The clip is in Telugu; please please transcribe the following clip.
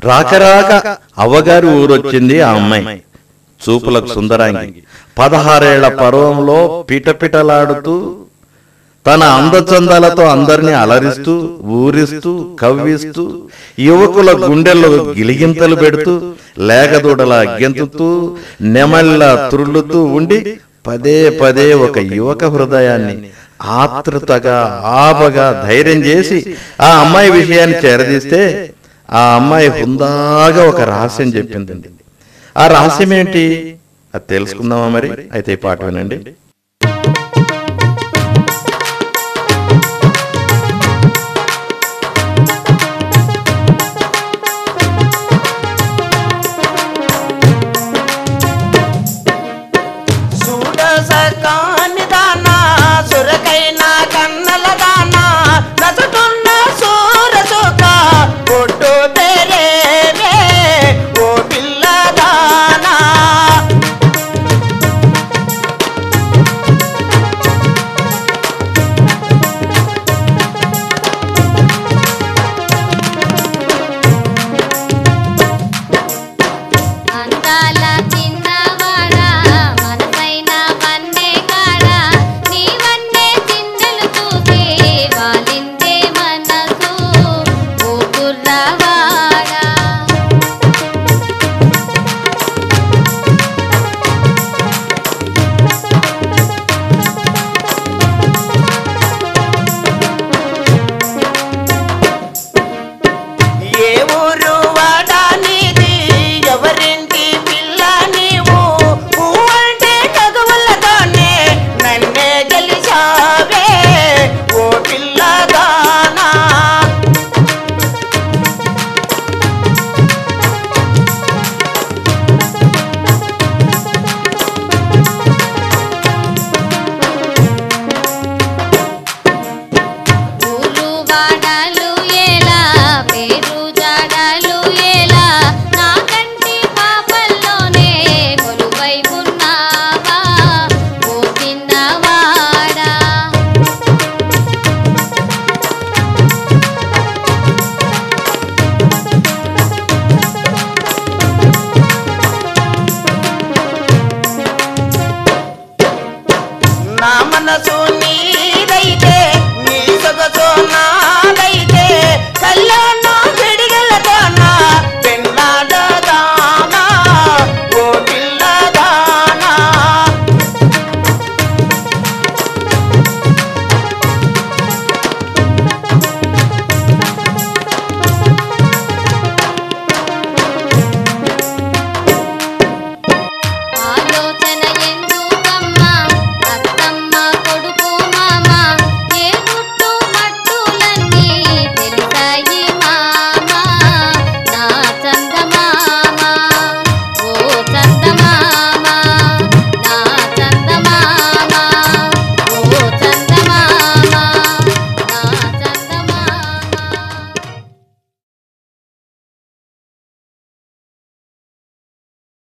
రాక రాక అవ్వగారి ఊరొచ్చింది ఆ అమ్మాయి చూపులకు సుందరాంగి పదహారేళ్ల పర్వంలో పిటపిటలాడుతూ తన అందచందాలతో అందరినీ అలరిస్తూ ఊరిస్తూ కవ్విస్తూ యువకుల గుండెల్లో గిలిగింతలు పెడుతూ లేగదూడలా గెంతుతూ నెమళ్ళ త్రుళ్ళుతూ ఉండి పదే పదే ఒక యువక హృదయాన్ని ఆతృతగా ఆపగా ధైర్యం చేసి ఆ అమ్మాయి విషయాన్ని చేరదీస్తే ఆ అమ్మాయి హుందాగా ఒక రహస్యం చెప్పిందండి ఆ రహస్యం ఏంటి అది తెలుసుకుందామా మరి అయితే ఈ పాట వినండి చూడసకాని దానా సురకైన కన్నల దానా నసుటున్న సూరసుక పొట్టు తెరేవే ఓ పిల్ల దానా అందాల చిన్నవాడా మనసైన వన్నే కాడా నీ వన్నే చిందెలు చూసి వాలిందే మనసు ఓ కుర్రవాడా ఏ ఊరు వాడా నీది ఎవరింటి పిల్ల నీవు పువ్వంటే చదువులతోనే నన్నే గెలిచావే ఓ పిల్లదానా ఊరు వాడలు ఎలా పేరు జాడలు